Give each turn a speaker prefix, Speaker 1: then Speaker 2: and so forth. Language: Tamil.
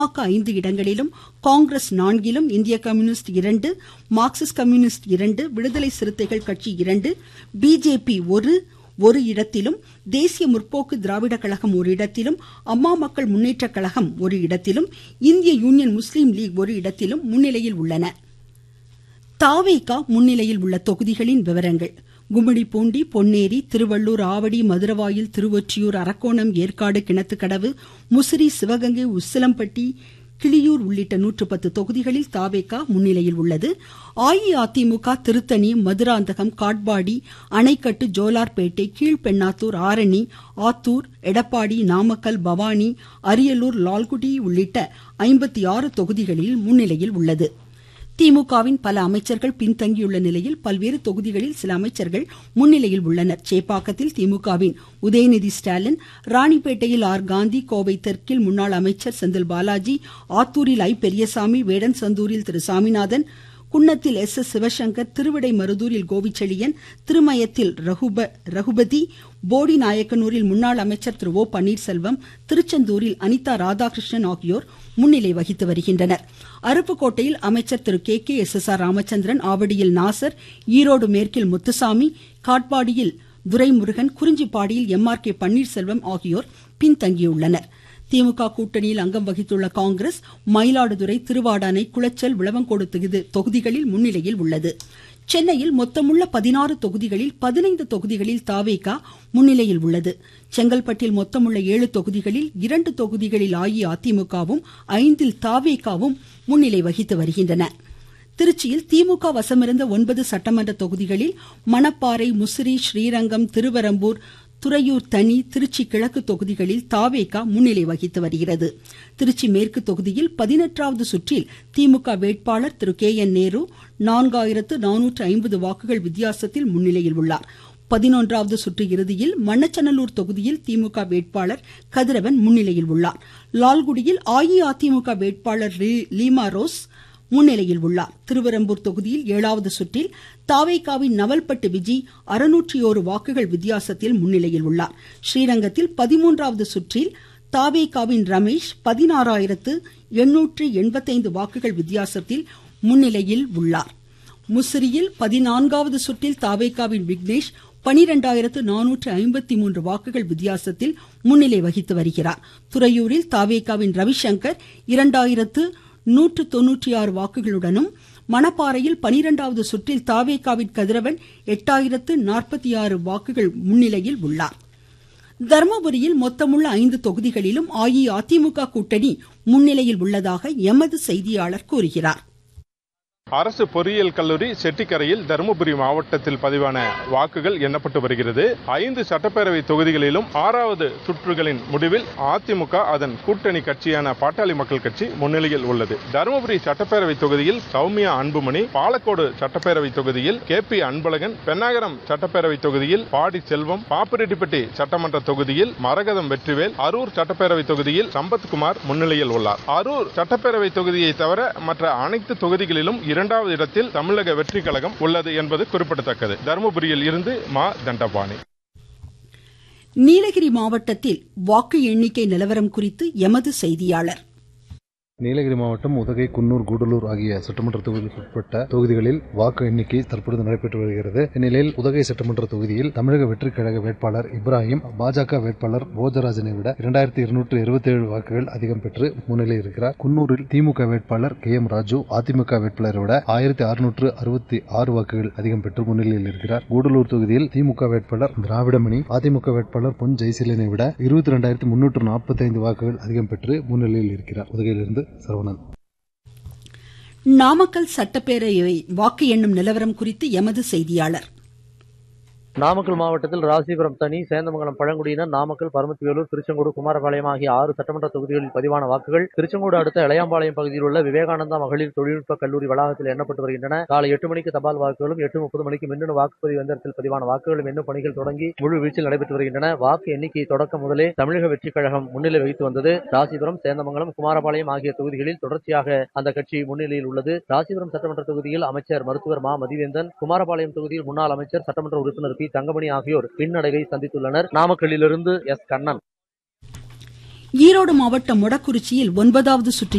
Speaker 1: பாமக ஐந்து இடங்களிலும் காங்கிரஸ் நான்கிலும் இந்திய கம்யூனிஸ்ட் இரண்டு மார்க்சிஸ்ட் கம்யூனிஸ்ட் இரண்டு விடுதலை சிறுத்தைகள் கட்சி இரண்டு பிஜேபி ஒரு ஒரு இடத்திலும் தேசிய முற்போக்கு திராவிட கழகம் ஒரு இடத்திலும் அம்மா மக்கள் முன்னேற்ற கழகம் ஒரு இடத்திலும் இந்திய யூனியன் முஸ்லீம் லீக் ஒரு இடத்திலும் முன்னிலையில் உள்ளன தாவேகா முன்னிலையில் உள்ள தொகுதிகளின் விவரங்கள் கும்மிடிப்பூண்டி பொன்னேரி திருவள்ளூர் ஆவடி மதுரவாயில் திருவொற்றியூர் அரக்கோணம் ஏற்காடு கிணத்துக்கடவு முசிறி சிவகங்கை உசிலம்பட்டி கிளியூர் உள்ளிட்ட நூற்று பத்து தொகுதிகளில் தாவேகா முன்னிலையில் உள்ளது அஇஅதிமுக திருத்தணி மதுராந்தகம் காட்பாடி அணைக்கட்டு ஜோலார்பேட்டை கீழ்பெண்ணாத்தூர் ஆரணி ஆத்தூர் எடப்பாடி நாமக்கல் பவானி அரியலூர் லால்குடி உள்ளிட்ட ஐம்பத்தி ஆறு தொகுதிகளில் முன்னிலையில் உள்ளது திமுகவின் பல அமைச்சர்கள் பின்தங்கியுள்ள நிலையில் பல்வேறு தொகுதிகளில் சில அமைச்சர்கள் முன்னிலையில் உள்ளனர் சேப்பாக்கத்தில் திமுகவின் உதயநிதி ஸ்டாலின் ராணிப்பேட்டையில் ஆர் காந்தி கோவை தெற்கில் முன்னாள் அமைச்சர் செந்தில் பாலாஜி ஆத்தூரில் ஐ பெரியசாமி வேடன்சந்தூரில் திரு சாமிநாதன் குன்னத்தில் எஸ் எஸ் சிவசங்கர் திருவிடைமருதூரில் கோவிச்செழியன் திருமயத்தில் ரகுப ரகுபதி போடி நாயக்கனூரில் முன்னாள் அமைச்சர் திரு ஓ பன்னீர்செல்வம் திருச்செந்தூரில் அனிதா ராதாகிருஷ்ணன் ஆகியோர் முன்னிலை வகித்து வருகின்றனர் அருப்புக்கோட்டையில் அமைச்சர் Thiru K K S S R Ramachandran ஆவடியில் நாசர் ஈரோடு மேற்கில் முத்துசாமி காட்பாடியில் துரைமுருகன் குறிஞ்சிப்பாடியில் எம் ஆர் கே பன்னீர்செல்வம் ஆகியோர் பின்தங்கியுள்ளனர் திமுக கூட்டணியில் அங்கம் வகித்துள்ள காங்கிரஸ் மயிலாடுதுறை திருவாடானை குளச்சல் விளவங்கோடு தொகுதிகளில் முன்னிலையில் உள்ளது சென்னையில் மொத்தமுள்ள பதினாறு தொகுதிகளில் பதினைந்து தொகுதிகளில் தாவேகா முன்னிலையில் உள்ளது செங்கல்பட்டில் மொத்தமுள்ள ஏழு தொகுதிகளில் இரண்டு தொகுதிகளில் அஇஅதிமுகவும் ஐந்தில் தாவேகாவும் முன்னிலை வகித்து வருகின்றன திருச்சியில் திமுக வசமிருந்த ஒன்பது சட்டமன்ற தொகுதிகளில் மணப்பாறை முசிறி ஸ்ரீரங்கம் திருவரம்பூர் துறையூர் தனி திருச்சி கிழக்கு தொகுதிகளில் தாவேகா முன்னிலை வகித்து வருகிறது திருச்சி மேற்கு தொகுதியில் பதினெட்டாவது சுற்றில் திமுக வேட்பாளர் திரு கே என் நேரு நான்காயிரத்து நானூற்று ஐம்பது வாக்குகள் வித்தியாசத்தில் முன்னிலையில் உள்ளார் பதினொன்றாவது சுற்று இறுதியில் மண்ணச்சநல்லூர் தொகுதியில் திமுக வேட்பாளர் கதிரவன் முன்னிலையில் உள்ளார் லால்குடியில் அஇஅதிமுக வேட்பாளர் லீமா ரோஸ் முன்னிலையில் உள்ளார் திருவரம்பூர் தொகுதியில் ஏழாவது சுற்றில் தாவேகாவின் நவல்பட்டு விஜி அறுநூற்றி ஓரு வாக்குகள் வித்தியாசத்தில் முன்னிலையில் உள்ளார் ஸ்ரீரங்கத்தில் பதிமூன்றாவது சுற்றில் தாவேகாவின் ரமேஷ் பதினாறாயிரத்து எண்ணூற்று எண்பத்தைந்து வாக்குகள் வித்தியாசத்தில் முன்னிலையில் உள்ளார் முசிறியில் பதினான்காவது சுற்றில் தாவேகாவின் விக்னேஷ் பனிரெண்டாயிரத்து நானூற்று ஐம்பத்தி மூன்று வாக்குகள் வித்தியாசத்தில் முன்னிலை வகித்து வருகிறார் துறையூரில் தாவேகாவின் ரவிசங்கர் இரண்டாயிரத்து நூற்று தொன்னூற்றி ஆறு வாக்குகளுடனும் மணப்பாறையில் பனிரெண்டாவது சுற்றில் தாவேகாவின் கதிரவன் எட்டாயிரத்து நாற்பத்தி ஆறு வாக்குகள் முன்னிலையில் உள்ளார் தர்மபுரியில் மொத்தமுள்ள ஐந்து தொகுதிகளிலும் அஇஅதிமுக கூட்டணி முன்னிலையில் உள்ளதாக எமது செய்தியாளர் கூறுகிறார்
Speaker 2: அரசு பொறியியல் கல்லூரி செட்டிக்கரையில் தருமபுரி மாவட்டத்தில் பதிவான வாக்குகள் எண்ணப்பட்டு வருகிறது ஐந்து சட்டப்பேரவை தொகுதிகளிலும் ஆறாவது சுற்றுகளின் முடிவில் அதிமுக அதன் கூட்டணி கட்சியான பாட்டாளி மக்கள் கட்சி முன்னிலையில் உள்ளது தருமபுரி சட்டப்பேரவை தொகுதியில் சௌமியா அன்புமணி பாலக்கோடு சட்டப்பேரவை தொகுதியில் கே பி அன்பழகன் பெண்ணாகரம் சட்டப்பேரவை தொகுதியில் பாடி செல்வம் பாப்பிரெட்டிப்பட்டி சட்டமன்ற தொகுதியில் மரகதம் வெற்றிவேல் அரூர் சட்டப்பேரவை தொகுதியில் சம்பத்குமார் முன்னிலையில் உள்ளார் அரூர் சட்டப்பேரவை தொகுதியை தவிர மற்ற அனைத்து தொகுதிகளிலும் இரண்டாவது இடத்தில் தமிழக வெற்றி கழகம் உள்ளது என்பது குறிப்பிடத்தக்கது தருமபுரியில் இருந்து மா தண்டபாணி
Speaker 1: நீலகிரி மாவட்டத்தில் வாக்கு எண்ணிக்கை நிலவரம் குறித்து எமது செய்தியாளர்
Speaker 3: நீலகிரி மாவட்டம் உதகை குன்னூர் கூடலூர் ஆகிய சட்டமன்ற தொகுதிகளுக்குட்பட்ட தொகுதிகளில் வாக்கு எண்ணிக்கை தற்பொழுது நடைபெற்று வருகிறது இந்நிலையில் உதகை சட்டமன்ற தொகுதியில் தமிழக வெற்றிக் கழக வேட்பாளர் இப்ராஹிம் பாஜக வேட்பாளர் போஜராஜனை விட இரண்டாயிரத்தி இருநூற்று இருபத்தி ஏழு வாக்குகள் அதிகம் பெற்று முன்னிலை இருக்கிறார் குன்னூரில் திமுக வேட்பாளர் கே எம் ராஜு அதிமுக வேட்பாளரை விட ஆயிரத்தி அறுநூற்று அறுபத்தி ஆறு வாக்குகள் அதிகம் பெற்று முன்னிலையில் இருக்கிறார் கூடலூர் தொகுதியில் திமுக வேட்பாளர் திராவிடமணி அதிமுக வேட்பாளர் பொன் ஜெயசீலனை விட இருபத்தி இரண்டாயிரத்தி முன்னூற்று நாற்பத்தி ஐந்து வாக்குகள் அதிகம் பெற்று முன்னிலையில் இருக்கிறார் உதகையிலிருந்து சரவணன்
Speaker 1: நாமக்கல் சட்டப்பேரவை வாக்கு எண்ணும் நிலவரம் குறித்து எமது செய்தியாளர்
Speaker 4: நாமக்கல் மாவட்டத்தில் ராசிபுரம் தனி சேந்தமங்கலம் பழங்குடியினர் நாமக்கல் பரமத்திவேலூர் திருச்செங்கோடு குமாரபாளையம் ஆகிய ஆறு சட்டமன்ற தொகுதிகளில் பதிவான வாக்குகள் திருச்செங்கோடு அடுத்த இளையாம்பாளையம் பகுதியில் உள்ள விவேகானந்தா மகளிர் தொழில்நுட்ப கல்லூரி வளாகத்தில் எண்ணப்பட்டு வருகின்றன காலை எட்டு மணிக்கு தபால் வாக்குகளும் எட்டு முப்பது மணிக்கு மின்னணு வாக்குப்பதிவு எந்திரத்தில் பதிவான வாக்குகளும் எண்ணும் பணிகள் தொடங்கி முழு வீச்சில் நடைபெற்று வருகின்றன வாக்கு எண்ணிக்கை தொடக்கம் முதலே தமிழக வெற்றிக் கழகம் முன்னிலை வகித்து வந்தது ராசிபுரம் சேந்தமங்கலம் குமாரபாளையம் ஆகிய தொகுதிகளில் தொடர்ச்சியாக அந்த கட்சி முன்னிலையில் உள்ளது ராசிபுரம் சட்டமன்ற தொகுதியில் அமைச்சர் மருத்துவர் மா மதிவேந்தன் குமாரபாளையம் தொகுதியில் முன்னாள் அமைச்சர் சட்டமன்ற உறுப்பினர் பி தங்கமணி ஆகியோர் பின்னடைவை சந்தித்துள்ளனர் நாமக்கல்லிலிருந்து எஸ் கண்ணன்
Speaker 1: ஈரோடு மாவட்டம் மொடக்குறிச்சியில் ஒன்பதாவது சுற்று